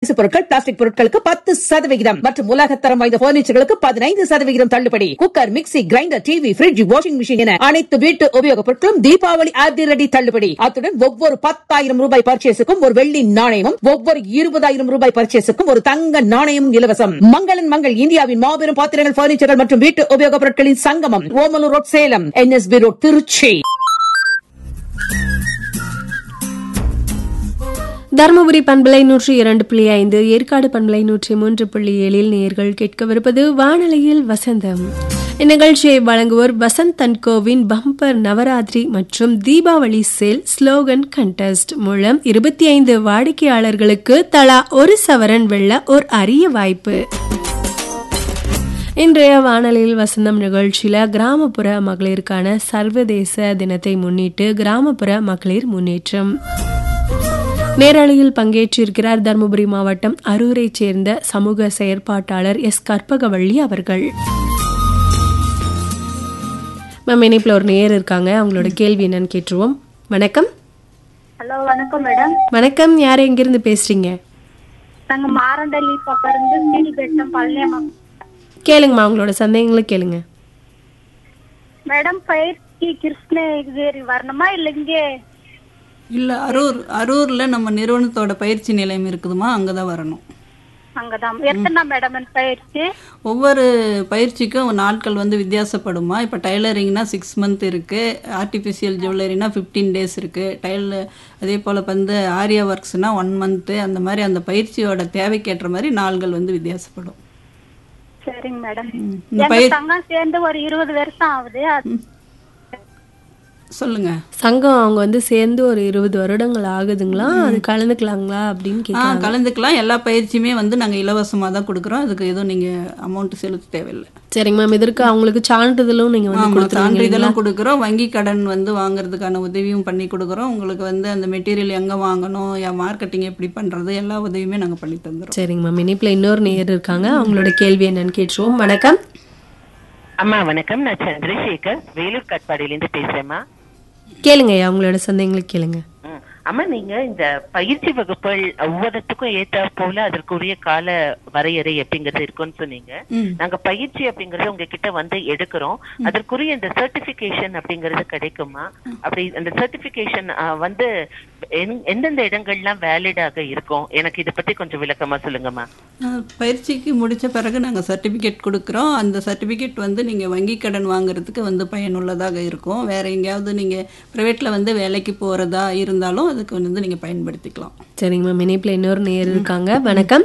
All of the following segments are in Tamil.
பொருட்கள் பிளாஸ்டிக் பொருட்களுக்கு பத்து சதவிகிதம் மற்றும் உலகத்தரம் வாய்ந்த பர்னிச்சர்களுக்கு பதினைந்து சதவிகிதம் தள்ளுபடி cooker mixie grinder TV fridge washing machine என அனைத்து வீட்டு உபயோகப் பொருட்களும் தீபாவளி அதிரடி தள்ளுபடி அத்துடன் ஒவ்வொரு பத்தாயிரம் ரூபாய் பர்ச்சேஸுக்கும் ஒரு வெள்ளி நாணயமும் ஒவ்வொரு இருபதாயிரம் ரூபாய் பர்ச்சேஸுக்கும் ஒரு தங்க நாணயமும் இலவசம் மங்களன் மங்கள் இந்தியாவின் மாபெரும் பாத்திரங்கள் பர்னிச்சர்கள் மற்றும் வீட்டு உபயோகப் பொருட்களின் சங்கமம் Omalur road Salem NSB road Tiruchi Dharmapuri பண்பலை நூற்றி இரண்டு புள்ளி ஐந்து ஏற்காடு பண்பலை நூற்றி மூன்று புள்ளி ஏழில் நேர்கள் கேட்கவிருப்பது வானொலியில் வசந்தம் இந்நிகழ்ச்சியை வழங்குவோர் வசந்த் தன்கோவின் பம்பர் நவராத்திரி மற்றும் தீபாவளி சேல் ஸ்லோகன் கண்டெஸ்ட் மூலம் இருபத்தி ஐந்து வாடிக்கையாளர்களுக்கு தலா ஒரு சவரன் வெல்ல ஒரு அரிய வாய்ப்பு இன்றைய வானொலியில் வசந்தம் நிகழ்ச்சியில கிராமப்புற மகளிருக்கான சர்வதேச தினத்தை முன்னிட்டு கிராமப்புற மகளிர் முன்னேற்றம் நேரலையில் பங்கேற்றிருக்கிறார் தருமபுரி மாவட்டம் அரூரைச் சேர்ந்த சமூக செயற்பாட்டாளர் எஸ் கற்பகவள்ளி அவர்கள் மேம் இணைப்பில் ஒரு நேர் இருக்காங்க அவங்களோட கேள்வி என்னன்னு கேட்டுருவோம் வணக்கம் ஹலோ வணக்கம் மேடம் வணக்கம் யார் எங்கிருந்து பேசுறீங்க நாங்க மாரண்டல்லி பக்கம் இருந்து சீனிபெட்டம் பழனியம்மா கேளுங்கம்மா அவங்களோட சந்தேகங்களை கேளுங்க மேடம் பயிற்சி கிருஷ்ணகிரி வரணுமா இல்ல இங்கே இல்லை அரூர் அரூரில் நம்ம நிறுவனத்தோட பயிற்சி நிலையம் இருக்குதுமா அங்கே தான் வரணும் அங்கதான் எத்தனை மேடம் இந்த பயிற்சி ஒவ்வொரு பயிற்சிக்கும் நாட்கள் வந்து வித்தியாசப்படுமா இப்போ டைலரிங்னா சிக்ஸ் மந்த் இருக்குது ஆர்டிஃபிஷியல் ஜுவல்லரினா ஃபிஃப்டீன் டேஸ் இருக்குது டைல் அதே போல் வந்து ஆரியா ஒர்க்ஸ்னால் ஒன் மந்த்து அந்த மாதிரி அந்த பயிற்சியோட தேவைக்கேற்ற மாதிரி நாள்கள் வந்து வித்தியாசப்படும் சரிங்க மேடம் இந்த எங்க பயிர் சங்கம் சேர்ந்து ஒரு இருபது வருஷம் ஆகுது அது- சொல்லுங்க சங்கம் அவங்க வந்து சேர்ந்து ஒரு இருபது வருடங்கள் ஆகுதுங்களா அது கலந்துக்கலாங்களா அப்படின்னு ஆ கேட்குறாங்க கலந்துக்கலாம் எல்லா பயிற்சியுமே வந்து நாங்கள் இலவசமாக தான் கொடுக்குறோம் அதுக்கு எதுவும் நீங்கள் அமௌண்ட் செலுத்த தேவையில்லை சரிங்க மேம் இதற்கு அவங்களுக்கு சான்றிதழும் நீங்க வந்து ஆமா, கொடுத்துருவீங்க சான்றிதழும் கொடுக்குறோம் வங்கி கடன் வந்து வாங்குறதுக்கான உதவியும் பண்ணி கொடுக்குறோம் உங்களுக்கு வந்து அந்த மெட்டீரியல் எங்கே வாங்கணும் மார்க்கெட்டிங் எப்படி பண்ணுறது எல்லா உதவியுமே நாங்கள் பண்ணி தந்துடுறோம் சரிங்க மேம் இனிப்புல இன்னொரு நேயர் இருக்காங்க அவங்களோட கேள்வி என்னன்னு கேட்டுருவோம் வணக்கம் அம்மா வணக்கம் நான் சந்திரசேகர் வேலூர் கட்பாடியிலேருந்து பேசுறேம்மா கேளுங்க ஐயா அவங்களோட சந்தேகங்களை கேளுங்க ம். அம்மா நீங்க இந்த பயிற்சி வகுப்புகள் ஒவ்வொருத்துக்கும் ஏத்த போல அதற்குரிய கால வரையறை அப்படிங்கறது இருக்குன்னு சொன்னீங்க ம். நாங்க பயிற்சி அப்படிங்கறது உங்ககிட்ட வந்து எடுக்கிறோம் அதற்குரிய இந்த சர்டிபிகேஷன் அப்படிங்கறது கிடைக்குமா அப்படி அந்த சர்டிபிகேஷன் வந்து எந்- எந்தெந்த இடங்கள்லாம் வேலிடாக இருக்கும் எனக்கு இதை பத்தி கொஞ்சம் விளக்கமா சொல்லுங்கம்மா அஹ், பயிற்சிக்கு முடித்த பிறகு நாங்கள் சர்டிஃபிகேட் கொடுக்குறோம் அந்த சர்டிஃபிகேட் வந்து நீங்கள் வங்கி கடன் வாங்குறதுக்கு வந்து பயனுள்ளதாக இருக்கும் வேறு எங்கேயாவது நீங்கள் ப்ரைவேட்டில் வந்து வேலைக்கு போகிறதா இருந்தாலும் அதுக்கு வந்து நீங்கள் பயன்படுத்திக்கலாம் சரிங்க மேம் இணைப்புல இன்னொரு நேயர் இருக்காங்க வணக்கம்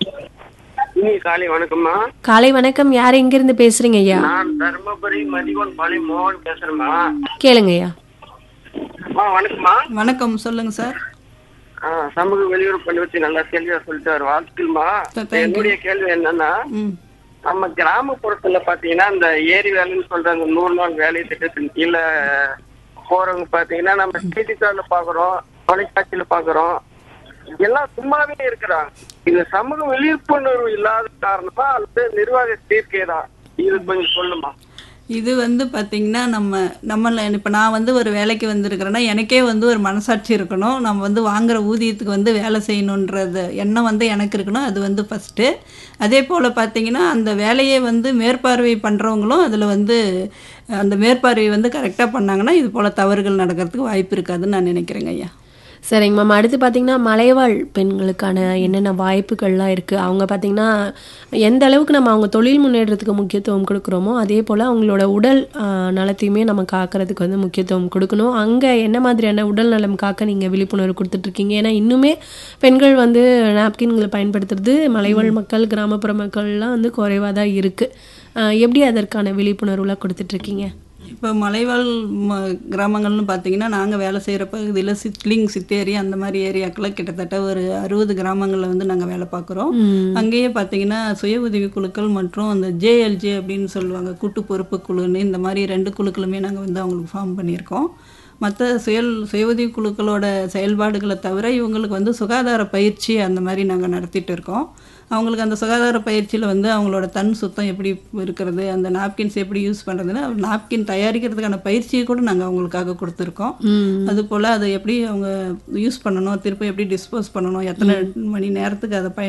இனி காலை வணக்கம்மா காலை வணக்கம் யார் எங்க இருந்து பேசுறீங்க ஐயா நான் தர்மபுரி மதிகோன் பாளையம் மோகன் பேசுறேம்மா கேளுங்க ஐயா அம்மா வணக்கம்மா வணக்கம் சொல்லுங்கள் சார் ஆ, சமூக வெளியுறவு பணி வச்சு நல்லா தெளிவா சொல்லிட்டாரு வாழ்த்துக்கள்மா Thank you. என்னுடைய கேள்வி என்னன்னா ம் நம்ம கிராமப்புறத்துல பாத்தீங்கன்னா இந்த ஏரி வேலைன்னு சொல்ற அந்த நூறு நாள் வேலை திட்டத்தின் கீழே போறவங்க பாத்தீங்கன்னா நம்ம செய்தித்தாள்ல பாக்குறோம் தொலைக்காட்சியில பாக்குறோம் எல்லாம் சும்மாவே இருக்கிறாங்க இது சமூக விழிப்புணர்வு இல்லாத காரணமா அல்லது நிர்வாக தீர்க்கேதான் இது கொஞ்சம் சொல்லுமா இது வந்து பார்த்திங்கன்னா நம்ம நம்மள இப்போ நான் வந்து ஒரு வேலைக்கு வந்திருக்கிறேன்னா எனக்கே வந்து ஒரு மனசாட்சி இருக்கணும் நம்ம வந்து வாங்குற ஊதியத்துக்கு வந்து வேலை செய்யணுன்றது எண்ணம் வந்து எனக்கு இருக்கணும் அது வந்து ஃபஸ்ட்டு அதே போல் பார்த்தீங்கன்னா அந்த வேலையை வந்து மேற்பார்வை பண்ணுறவங்களும் அதில் வந்து அந்த மேற்பார்வை வந்து கரெக்டாக பண்ணாங்கன்னா இது போல் தவறுகள் நடக்கிறதுக்கு வாய்ப்பு இருக்காதுன்னு நான் நினைக்கிறேங்க ஐயா சரிங்க மேம் அடுத்து பார்த்தீங்கன்னா மலைவாழ் பெண்களுக்கான என்னென்ன வாய்ப்புகள்லாம் இருக்குது அவங்க பார்த்தீங்கன்னா எந்த அளவுக்கு நம்ம அவங்க தொழில் முன்னேற்றத்துக்கு முக்கியத்துவம் கொடுக்குறோமோ அதே போல் அவங்களோட உடல் ஆ, நலத்தையுமே நம்ம காக்கிறதுக்கு வந்து முக்கியத்துவம் கொடுக்கணும் அங்கே என்ன மாதிரியான உடல் நலம் காக்க நீங்கள் விழிப்புணர்வு கொடுத்துட்ருக்கீங்க ஏன்னா இன்னுமே பெண்கள் வந்து நாப்கின்களை பயன்படுத்துறது மலைவாழ் மக்கள் கிராமப்புற மக்கள்லாம் வந்து குறைவாக தான் இருக்குது எப்படி அதற்கான விழிப்புணர்வுலாம் கொடுத்துட்ருக்கீங்க இப்போ மலைவாழ் ம கிராமங்கள்னு பார்த்தீங்கன்னா நாங்கள் வேலை செய்கிற பகுதியில் சிட்லிங் சித்தேரி அந்த மாதிரி ஏரியாக்களில் கிட்டத்தட்ட ஒரு அறுபது கிராமங்களில் வந்து நாங்கள் வேலை பார்க்குறோம் அங்கேயே பார்த்தீங்கன்னா சுய உதவி குழுக்கள் மற்றும் அந்த ஜேஎல்ஜே அப்படின்னு சொல்லுவாங்க கூட்டு பொறுப்பு குழுன்னு இந்த மாதிரி ரெண்டு குழுக்களுமே நாங்கள் வந்து அவங்களுக்கு ஃபார்ம் பண்ணியிருக்கோம் மற்ற செயல் சுய உதவி குழுக்களோட செயல்பாடுகளை தவிர இவங்களுக்கு வந்து சுகாதார பயிற்சி அந்த மாதிரி நாங்கள் நடத்திட்டு இருக்கோம் அவங்களுக்கு அந்த சுகாதார பயிற்சியில் வந்து அவங்களோட தன் சுத்தம் எப்படி இருக்கிறது அந்த நாப்கின்ஸ் எப்படி யூஸ் பண்ணுறதுன்னு நாப்கின் தயாரிக்கிறதுக்கான பயிற்சியை கூட நாங்கள் அவங்களுக்காக கொடுத்துருக்கோம் அது போல் அதை எப்படி அவங்க யூஸ் பண்ணணும் திரும்ப எப்படி டிஸ்போஸ் பண்ணணும் எத்தனை மணி நேரத்துக்கு அதை பயன்